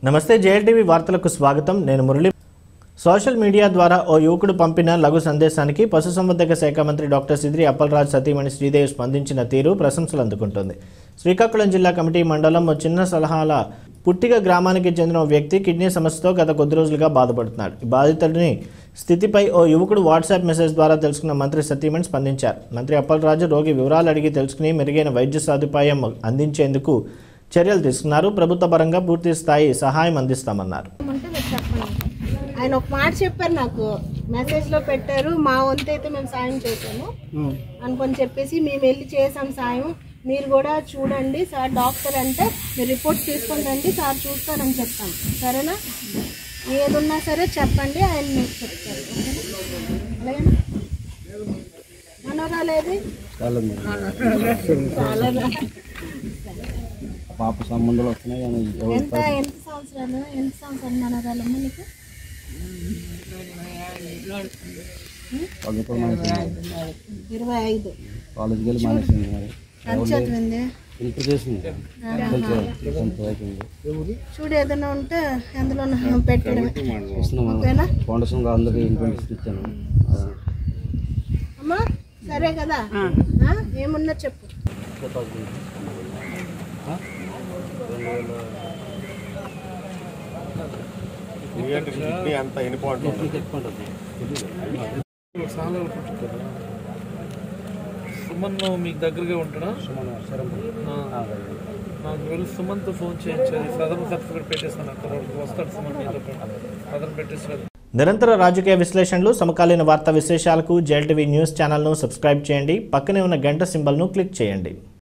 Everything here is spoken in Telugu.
నమస్తే జేఎల్టీవీ వార్తలకు స్వాగతం నేను మురళి సోషల్ మీడియా ద్వారా ఓ యువకుడు పంపిన లఘు సందేశానికి పశుసంవర్ధక శాఖ మంత్రి డాక్టర్ సిద్రి అప్పలరాజ్ సతీమణి శ్రీదేవి స్పందించిన తీరు ప్రశంసలు అందుకుంటోంది శ్రీకాకుళం జిల్లా కమిటీ మండలం ఓ చిన్న సలహాల పుట్టిగ గ్రామానికి చెందిన ఓ వ్యక్తి కిడ్నీ సమస్యతో గత కొద్ది రోజులుగా బాధపడుతున్నాడు ఈ బాధితుడిని స్థితిపై ఓ యువకుడు వాట్సాప్ మెసేజ్ ద్వారా తెలుసుకున్న మంత్రి సతీమణి స్పందించారు మంత్రి అప్పలరాజు రోగి వివరాలు అడిగి తెలుసుకుని మెరుగైన వైద్య సదుపాయం అందించేందుకు చర్యలు తీసుకున్నారు ప్రభుత్వ పరంగా పూర్తి స్థాయి సహాయం అందిస్తామన్నారు అంటే మీరు చెప్పండి ఆయన ఒక మాట చెప్పారు నాకు మెసేజ్ లో పెట్టారు మా వంతు అయితే మేము సాయం చేసాము అనుకొని చెప్పేసి మేము వెళ్ళి చేసాం సాయం మీరు కూడా చూడండి సార్ డాక్టర్ అంటే మీరు రిపోర్ట్ తీసుకొని రండి సార్ చూస్తారని చెప్తాం సరేనా ఏదున్నా సరే చెప్పండి ఆయన మీకు చెప్తారు ఓకేనా అలాగేనా మనోరాలేది చాలా పాప సంబంధాలు వస్తున్నాయి కానీ ఎవరు ఎంత ఎంత సంవత్సరాలు ఎంత సంవత్సరాలు మనోరాలమ్మ నీకు చదువుకోవడం మానేసింది ఇరవై ఐదు కాలేజీకి వెళ్ళి మానేసింది మరి ఎంత చదివింది ఇంటర్ చేసింది టెన్త్ అయిపోయింది చూడు ఏదైనా ఉంటే అందులో పెట్టడమే ఇస్తున్నాము ఓకేనా ఫౌండేషన్ అందరికి ఇంట్రెస్ట్ ఇచ్చాను ఆ, అమ్మా సరే కదా ఆ? ఏమున్నా చెప్పు మీకు ఎక్కువ ఉంటుంది. సుమన్ మీకు దగ్గరగా ఉంటాడా ఆ. నాకు వెళ్ళి సుమన్త్ ఫోన్ చేయించాలి సదరన్ సర్టిఫికేట్ పెట్టేస్తాను అక్కడ వాడికి వస్తాడు సుమన్ మీతో పాటు సదరన్ పెట్టేసారు నిరంతర రాజకీయ విశ్లేషణలు సమకాలీన వార్తా విశేషాలకు జేఎల్టీవీ న్యూస్ ఛానల్ను సబ్స్క్రైబ్ చేయండి పక్కనే ఉన్న గంట సింబల్ను క్లిక్ చేయండి